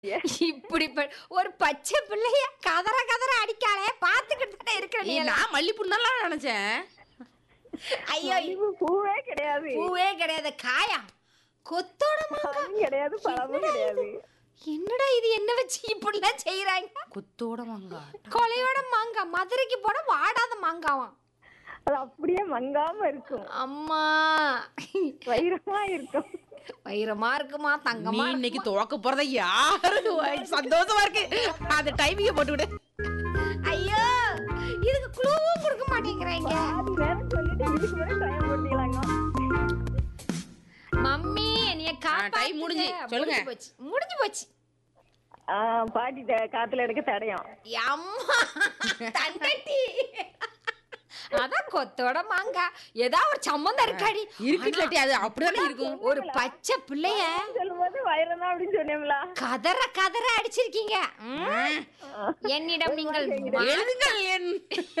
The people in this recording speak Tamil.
இப்படி ப- ஒரு பச்சை பிள்ளைய கதற கதற அடிக்காளே பாத்துக்கிட்டு தானே இருக்கிற நீ ஏய், எல்லாம். நான் மல்லிப்பூன்னு தான் நினைச்சேன் ஐயோ மல்லிகைப்பூ பூவே கிடையாது பூவே கிடையாது காயா கொத்தோட மாங்கா பழமும் கிடையாது பழமும் கிடையாது என்னடா இது என்ன வச்சு இப்படிலாம் செய்யறாங்க கொத்தோட மாங்காய் கொலையோட மாங்காய் மதுரைக்கு போட வாடாத மாங்காவாம் அது அப்படியே மங்காம இருக்கும் அம்மா வைரமா இருக்கும் வைரமா இருக்குமா நீ தங்கமா இன்னைக்கு துவக்க போறத யாரு சந்தோஷமா இருக்கு அந்த டைமிங்க போட்டு விடு ஐயோ இதுக்கு குழுவும் கொடுக்க மாட்டேங்கிறாங்க பாதி நேரம் சொல்லிட்டு இதுக்கு மேலே டைம் போட்டீங்களாங்க மம்மி என்னைய காப்பாத்துங்க time முடிஞ்சு. சொல்லுங்க. முடிஞ்சு போச்சு முடிஞ்சு போச்சு ஆ, பாட்டி த- காத்துல எடுக்க தடையும் அம்மா தண்டட்டி அதான் கொத்தோட மாங்காய் ஏதாவது ஒரு சம்மந்தம் இருக்காடி இருக்குல்லாட்டி அது அப்படிதானே இருக்கும் ஒரு பச்சை பிள்ளைய சொல்லும்போது வைரம் தான் அப்படின்னு சொன்னேங்களா கதற கதற அடிச்சிருக்கீங்க ம். என்னிடம் நீங்கள் எழுதுங்கள் என்